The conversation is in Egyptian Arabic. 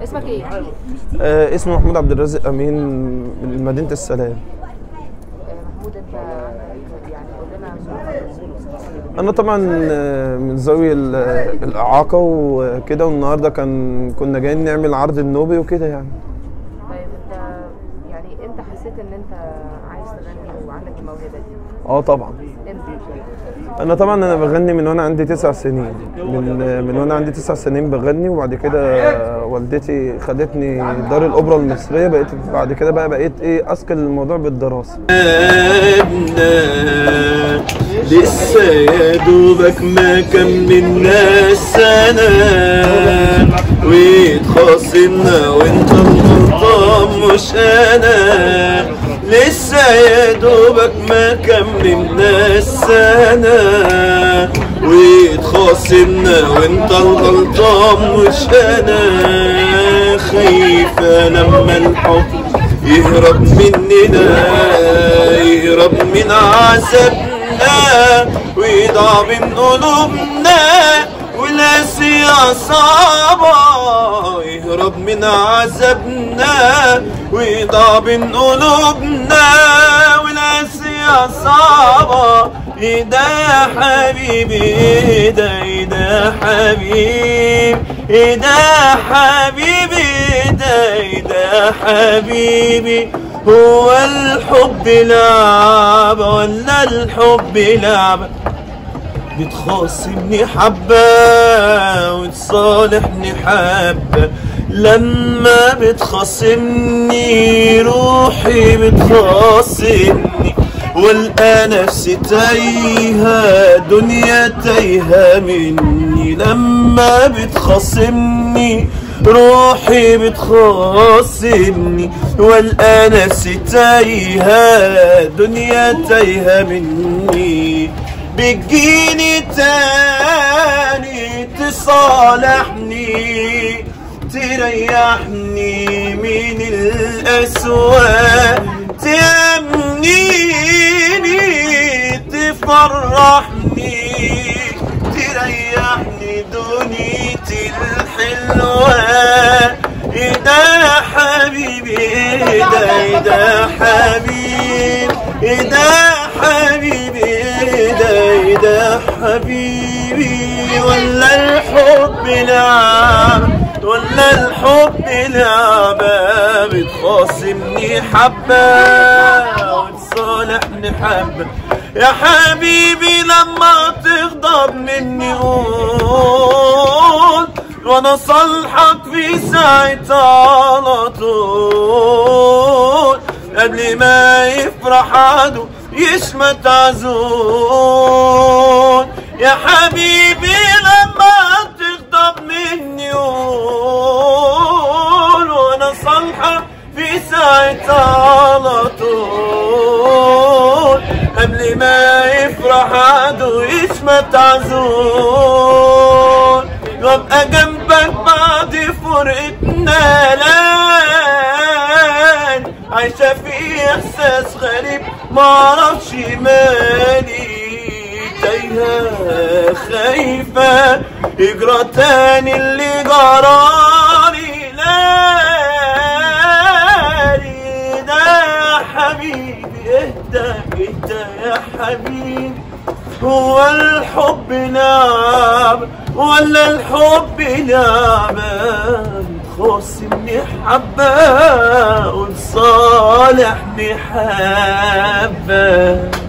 اسمك ايه؟ آه اسمي محمود عبد الرازق امين من مدينه السلام آه، محمود انت عندك يعني قول لنا ظروفك انا طبعا آه، من ذوي ال- الاعاقه وكده والنهارده كان كنا جايين نعمل عرض النوبي وكده يعني طيب انت يعني امتى حسيت ان انت عايز تغني وعندك الموهبه دي؟ اه طبعا امتى؟ انا طبعا انا بغني من وانا عندي تسع سنين من من وانا عندي تسع سنين بغني وبعد كده والدتي خدتني دار الاوبرا المصريه بقيت بعد كده بقى بقيت ايه اسكن الموضوع بالدراسه ابنا لسه يا دوبك ما كملنا السنة ويتخاصمنا وانت الغلطان مش انا لسه يا دوبك ما كملنا السنة ويتخاصمنا وانت الغلطان مش انا خايفة لما الحب يهرب مننا يهرب من عذابنا ويضع من قلوبنا والاسيا صعبة يهرب من عذابنا ويضع من قلوبنا والاسيا صعبة ايه ده يا حبيبي ايه ده ايه ده يا حبيبي ايه ده يا حبيبي ايه ده ايه ده يا حبيبي هو الحب لعبة ولا الحب لعبة بتخاصمني حبة وتصالحني حبة لما بتخاصمني روحي بتخاصمني والقى نفسي تايهة دنيا تايهة مني لما بتخاصمني روحي بتخاصمني والقى نفسي تايهة دنيا تايهة مني بتجيني تاني تصالحني تريحني من الأسواق تأمنيني تفرحني تريحني دنيتي الحلوة ايه ده يا حبيبي ايه ده ايه ده يا حبيبي ايه ده يا حبيبي ايه ده ايه ده يا حبيبي ولا الحب لعب ولا الحب لعبة بتخاصمني حبة وتصالحني حبة يا حبيبي لما تغضب مني قول وانا صالحك في ساعتها على طول قبل ما يفرح عدو يشمت عزول يا حبيبي لما تغضب مني قول وانا صالحك في ساعتها على طول قبل ما يفرح عدو يشمت عزول وابقى جنبك بعد فرقتنا لان عايشة في احساس غريب معرفش مالي تايهة خايفة اجرى تاني اللي جرالي لالي ده يا حبيبي اهدى اهدى يا حبيبي هو الحب لعبة ولا الحب لعبة تخاصمني حبة وتصالحني حبة